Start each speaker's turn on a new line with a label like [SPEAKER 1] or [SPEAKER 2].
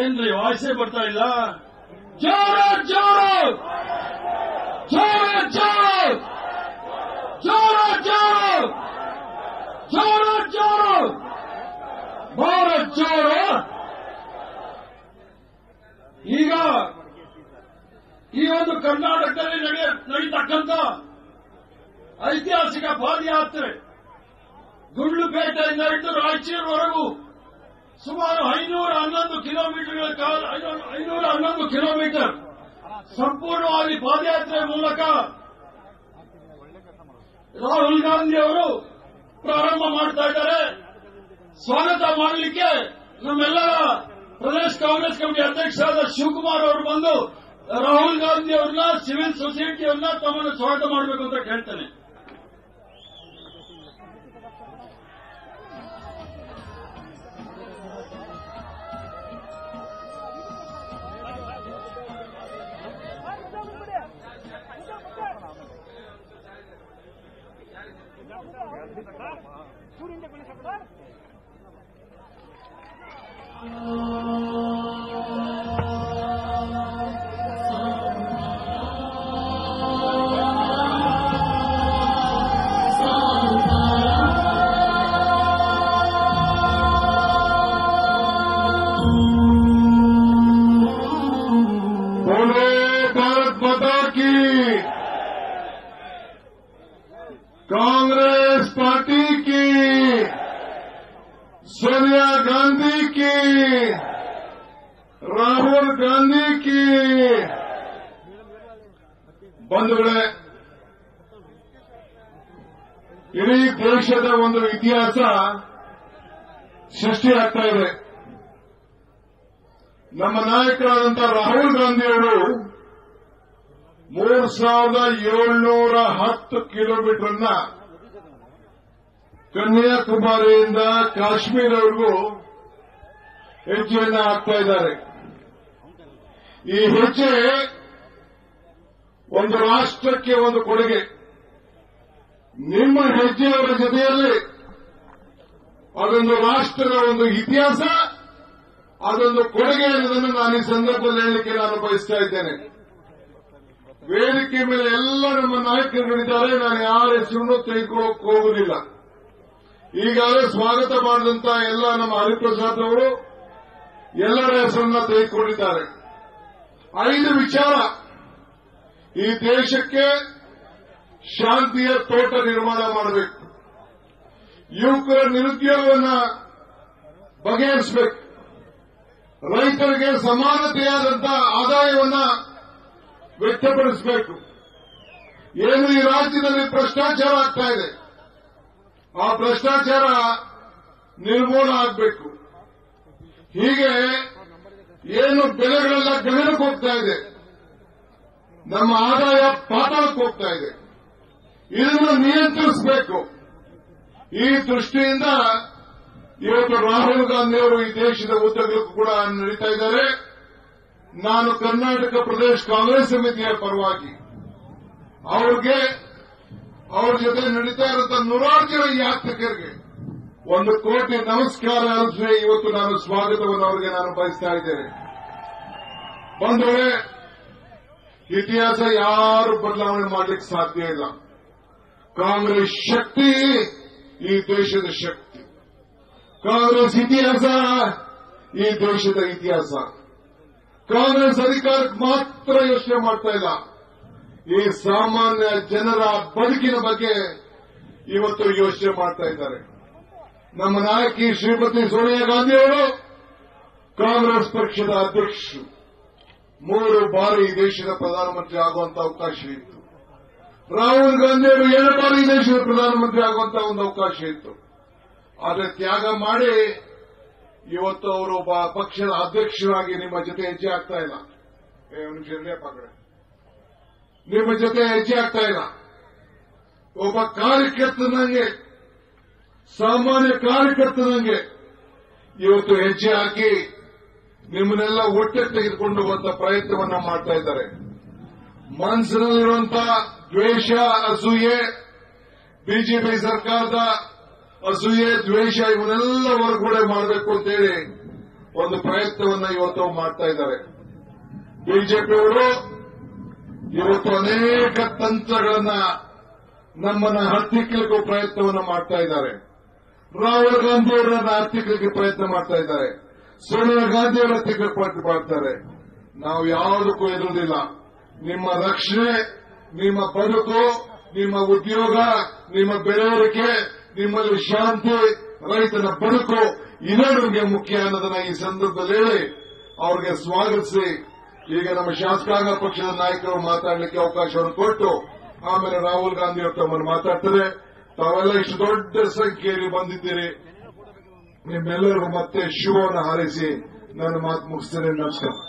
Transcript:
[SPEAKER 1] ಏನ್ರಿ ವಾಯ್ಸೇ ಬರ್ತಾ ಇಲ್ಲ ಜೋರ ಜೋರು ಜೋರ ಜೋರು ಜೋರ ಜೋರು ಜೋರ ಜೋರು ಭಾರತ್ ಜೋರು ಈಗ ಈ ಒಂದು ಕರ್ನಾಟಕದಲ್ಲಿ ನಡೆಯ ನಡೀತಕ್ಕಂಥ ಐತಿಹಾಸಿಕ ಪಾದಯಾತ್ರೆ ಗುಂಡ್ಲುಪೇಟೆಯಿಂದ ಹಿಡಿದು ರಾಯಚೂರುವರೆಗೂ ಸುಮಾರು ಐನೂರ ಹನ್ನೊಂದು ಕಿಲೋಮೀಟರ್ಗಳ ಕಾಲ ಐನೂರ ಹನ್ನೊಂದು ಕಿಲೋಮೀಟರ್ ಸಂಪೂರ್ಣವಾಗಿ ಪಾದಯಾತ್ರೆ ಮೂಲಕ ರಾಹುಲ್ ಗಾಂಧಿ ಅವರು ಪ್ರಾರಂಭ ಮಾಡ್ತಾ ಇದ್ದಾರೆ ಸ್ವಾಗತ ಮಾಡಲಿಕ್ಕೆ ನಮ್ಮೆಲ್ಲರ ಪ್ರದೇಶ ಕಾಂಗ್ರೆಸ್ ಕಮಿಟಿ ಅಧ್ಯಕ್ಷರಾದ ಶಿವಕುಮಾರ್ ಅವರು ಬಂದು ರಾಹುಲ್ ಗಾಂಧಿ ಅವ್ರನ್ನ ಸಿವಿಲ್ ಸೊಸೈಟಿಯವ್ರನ್ನ ತಮ್ಮನ್ನು ಸ್ವಾಗತ ಮಾಡಬೇಕು ಅಂತ ಕೇಳ್ತೇನೆ
[SPEAKER 2] बोलो भारत माता की कांग्रेस पार्टी की सोनिया गांधी की ರಾಹುಲ್ ಗಾಂಧಿ ಕಿ ಬಂಧುಗಳೇ ಇಡೀ ದೇಶದ ಒಂದು ಇತಿಹಾಸ ಸೃಷ್ಟಿಯಾಗ್ತಾ ಇದೆ ನಮ್ಮ ನಾಯಕರಾದಂತಹ ರಾಹುಲ್ ಗಾಂಧಿ ಅವರು ಮೂರು ಸಾವಿರದ ಏಳ್ನೂರ ಹತ್ತು ಕಿಲೋಮೀಟರ್ನ ಕನ್ಯಾಕುಮಾರಿಯಿಂದ ಕಾಶ್ಮೀರವರೆಗೂ ಹೆಜ್ಜೆಯನ್ನ ಹಾಕ್ತಾ ಇದ್ದಾರೆ ಈ ಹೆಜ್ಜೆ ಒಂದು ರಾಷ್ಟ್ರಕ್ಕೆ ಒಂದು ಕೊಡುಗೆ ನಿಮ್ಮ ಹೆಜ್ಜೆಯವರ ಜೊತೆಯಲ್ಲಿ ಅದೊಂದು ರಾಷ್ಟ್ರದ ಒಂದು ಇತಿಹಾಸ ಅದೊಂದು ಕೊಡುಗೆ ಅನ್ನೋದನ್ನು ನಾನು ಈ ಸಂದರ್ಭದಲ್ಲಿ ಹೇಳಲಿಕ್ಕೆ ನಾನು ಬಯಸ್ತಾ ಇದ್ದೇನೆ ವೇದಿಕೆ ಮೇಲೆ ಎಲ್ಲ ನಮ್ಮ ನಾಯಕರುಗಳಿದ್ದಾರೆ ನಾನು ಯಾರ ಹೆಸರನ್ನು ತೆಗೆದುಕೊಳ್ಳೋಕೆ ಹೋಗುವುದಿಲ್ಲ ಈಗಾಗಲೇ ಸ್ವಾಗತ ಮಾಡಿದಂತ ಎಲ್ಲ ನಮ್ಮ ಹರಿಪ್ರಸಾದ್ ಅವರು ಎಲ್ಲರ ಹೆಸರನ್ನ ತೆಗೆದುಕೊಂಡಿದ್ದಾರೆ ಐದು ವಿಚಾರ ಈ ದೇಶಕ್ಕೆ ಶಾಂತಿಯ ತೋಟ ನಿರ್ಮಾಣ ಮಾಡಬೇಕು ಯುವಕರ ನಿರುದ್ಯೋಗವನ್ನ ಬಗೆಹರಿಸಬೇಕು ರೈತರಿಗೆ ಸಮಾನತೆಯಾದಂತಹ ಆದಾಯವನ್ನ ವ್ಯಕ್ತಪಡಿಸಬೇಕು ಏನು ಈ ರಾಜ್ಯದಲ್ಲಿ ಭ್ರಷ್ಟಾಚಾರ ಆಗ್ತಾ ಇದೆ ಆ ಭ್ರಷ್ಟಾಚಾರ ನಿರ್ಮೂಲ ಆಗಬೇಕು ಹೀಗೆ ಏನು ಬೆಲೆಗಳೆಲ್ಲ ಗಗನಕ್ಕೆ ಹೋಗ್ತಾ ಇದೆ ನಮ್ಮ ಆದಾಯ ಪಾತಾಳಕ್ಕೆ ಹೋಗ್ತಾ ಇದೆ ಇದನ್ನು ನಿಯಂತ್ರಿಸಬೇಕು ಈ ದೃಷ್ಟಿಯಿಂದ ಇವತ್ತು ರಾಹುಲ್ ಗಾಂಧಿ ಅವರು ಈ ದೇಶದ ಉದ್ದಗಲಕ್ಕೂ ಕೂಡ ನಡೀತಾ ಇದ್ದಾರೆ ನಾನು ಕರ್ನಾಟಕ ಪ್ರದೇಶ ಕಾಂಗ್ರೆಸ್ ಸಮಿತಿಯ ಪರವಾಗಿ ಅವ್ರಿಗೆ ಅವ್ರ ಜೊತೆ ನಡೀತಾ ಇರುವಂತಹ ನೂರಾರು ಜನ ಯಾತ್ರಿಕರಿಗೆ ಒಂದು ಕೋಟಿ ನಮಸ್ಕಾರ ಅರ್ಜಿ ಇವತ್ತು ನಾನು ಸ್ವಾಗತವನ್ನು ಅವರಿಗೆ ನಾನು ಬಯಸ್ತಾ ಇದ್ದೇನೆ ಬಂಧುಗಳೇ ಇತಿಹಾಸ ಯಾರು ಬದಲಾವಣೆ ಮಾಡಲಿಕ್ಕೆ ಸಾಧ್ಯ ಇಲ್ಲ ಕಾಂಗ್ರೆಸ್ ಶಕ್ತಿ ಈ ದೇಶದ ಶಕ್ತಿ ಕಾಂಗ್ರೆಸ್ ಇತಿಹಾಸ ಈ ದೇಶದ ಇತಿಹಾಸ ಕಾಂಗ್ರೆಸ್ ಅಧಿಕಾರಕ್ಕೆ ಮಾತ್ರ ಯೋಚನೆ ಮಾಡ್ತಾ ಇಲ್ಲ ಈ ಸಾಮಾನ್ಯ ಜನರ ಬದುಕಿನ ಬಗ್ಗೆ ಇವತ್ತು ಯೋಚನೆ ಮಾಡ್ತಾ ಇದ್ದಾರೆ ನಮ್ಮ ನಾಯಕಿ ಶ್ರೀಮತಿ ಸೋನಿಯಾ ಗಾಂಧಿ ಅವರು ಕಾಂಗ್ರೆಸ್ ಪಕ್ಷದ ಅಧ್ಯಕ್ಷರು ಮೂರು ಬಾರಿ ಈ ದೇಶದ ಪ್ರಧಾನಮಂತ್ರಿ ಆಗುವಂತ ಅವಕಾಶ ಇತ್ತು ರಾಹುಲ್ ಗಾಂಧಿ ಅವರು ಏಳು ಬಾರಿ ಈ ದೇಶದ ಪ್ರಧಾನಮಂತ್ರಿ ಆಗುವಂತ ಒಂದು ಅವಕಾಶ ಇತ್ತು ಆದರೆ ತ್ಯಾಗ ಮಾಡಿ ಇವತ್ತು ಅವರು ಒಬ್ಬ ಪಕ್ಷದ ಅಧ್ಯಕ್ಷರಾಗಿ ನಿಮ್ಮ ಜೊತೆ ಹೆಜ್ಜೆ ಆಗ್ತಾ ಇಲ್ಲ ಏ, ಒಂದು ನಿಮಿಷ ಇರ್ಲಿ ಅಪ್ಪ ಆ ಕಡೆ. ನಿಮ್ಮ ಜೊತೆ ಹೆಜ್ಜೆ ಆಗ್ತಾ ಇಲ್ಲ ಒಬ್ಬ ಕಾರ್ಯಕರ್ತನಂಗೆ ಸಾಮಾನ್ಯ ಕಾರ್ಯಕರ್ತನಂಗೆ ಇವತ್ತು ಹೆಜ್ಜೆ ಹಾಕಿ ನಿಮ್ಮನ್ನೆಲ್ಲ ಒಟ್ಟೆ ತೆಗೆದುಕೊಂಡು ಹೋಗುವಂತ ಪ್ರಯತ್ನವನ್ನ ಮಾಡ್ತಾ ಇದ್ದಾರೆ ಮನಸ್ಸಿನಲ್ಲಿರುವಂತಹ ದ್ವೇಷ ಅಸೂಯೆ ಬಿಜೆಪಿ ಸರ್ಕಾರದ ಅಸೂಯೆ ದ್ವೇಷ ಇವನ್ನೆಲ್ಲ ಹೊರಗಡೆ ಮಾಡಬೇಕು ಅಂತೇಳಿ ಒಂದು ಪ್ರಯತ್ನವನ್ನ ಇವತ್ತು ಮಾಡ್ತಾ ಇದ್ದಾರೆ ಬಿಜೆಪಿಯವರು ಇವತ್ತು ಅನೇಕ ತಂತ್ರಗಳನ್ನ ನಮ್ಮನ್ನ ಹತ್ತಿಕ್ಕಲಿಕ್ಕೂ ಪ್ರಯತ್ನವನ್ನ ಮಾಡ್ತಾ ಇದ್ದಾರೆ ರಾಹುಲ್ ಗಾಂಧಿ ಅವರನ್ನ ಹತ್ತಿಕ್ಕಲಿಕ್ಕೆ ಪ್ರಯತ್ನ ಮಾಡ್ತಾ ಇದ್ದಾರೆ ಸೋನಿಯಾ ಗಾಂಧಿ ಅವರ ಹತ್ತಿಕ್ಕಲಿಕ್ಕೆ ಪ್ರಯತ್ನ ಮಾಡ್ತಾರೆ ನಾವು ಯಾವುದಕ್ಕೂ ಎದುರುದಿಲ್ಲ ನಿಮ್ಮ ರಕ್ಷಣೆ ನಿಮ್ಮ ಬದುಕು ನಿಮ್ಮ ಉದ್ಯೋಗ ನಿಮ್ಮ ಬೆಳವಣಿಗೆ ನಿಮ್ಮಲ್ಲಿ ಶಾಂತಿ ರೈತನ ಬದುಕು ಇದೇ ನಮಗೆ ಮುಖ್ಯ ಅನ್ನೋದನ್ನ ಈ ಸಂದರ್ಭದಲ್ಲಿ ಹೇಳಿ ಅವ್ರಿಗೆ ಸ್ವಾಗತಿಸಿ ಈಗ ನಮ್ಮ ಶಾಸಕಾಂಗ ಪಕ್ಷದ ನಾಯಕರು ಮಾತಾಡಲಿಕ್ಕೆ ಅವಕಾಶವನ್ನು ಕೊಟ್ಟು ಆಮೇಲೆ ರಾಹುಲ್ ಗಾಂಧಿ ಅವರು ತಮ್ಮನ್ನು ಮಾತಾಡ್ತಾರೆ ತಾವೆಲ್ಲ ಇಷ್ಟು ದೊಡ್ಡ ಸಂಖ್ಯೆಯಲ್ಲಿ ಬಂದಿದ್ದೀರಿ ನಿಮ್ಮೆಲ್ಲರಿಗೂ ಮತ್ತೆ ಶುಭವನ್ನು ಹಾರೈಸಿ ನನ್ನ ಮಾತು ಮುಗಿಸ್ತೇನೆ ನಮಸ್ಕಾರ